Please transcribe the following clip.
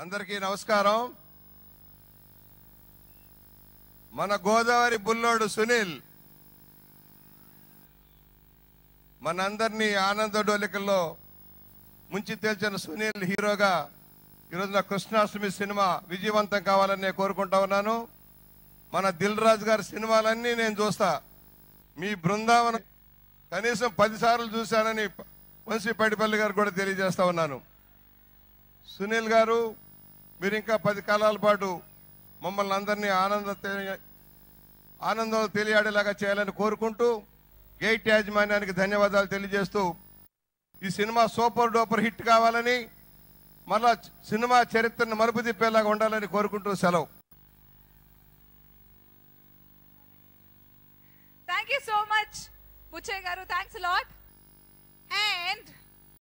అందరికీ నమస్కారం మన గోదావరి బుల్లోడు సునీల్ మనందరినీ ఆనంద డోలికల్లో ముంచి తేల్చిన సునీల్ హీరోగా ఈరోజున కృష్ణాష్టమి సినిమా విజయవంతం కావాలని నేను కోరుకుంటా ఉన్నాను మన దిల్ రాజు గారి సినిమాలన్నీ నేను చూస్తా మీ బృందావనం కనీసం పది సార్లు చూశానని వంశీ పడిపల్లి గారు కూడా తెలియజేస్తా ఉన్నాను సునీల్ గారు మీరు ఇంకా పది కాలాల పాటు మమ్మల్ని అందరినీ ఆనంద తె- ఆనందం తెలియాడేలాగా చేయాలని కోరుకుంటూ గేట్ యాజమాన్యానికి ధన్యవాదాలు తెలియజేస్తూ ఈ సినిమా సూపర్ డూపర్ హిట్ కావాలని మళ్ళా సినిమా చరిత్రను మలుపు తిప్పేలాగా ఉండాలని కోరుకుంటూ సెలవు thank you so much Buchaiah గారు థ్యాంక్స్ లాట్ అండ్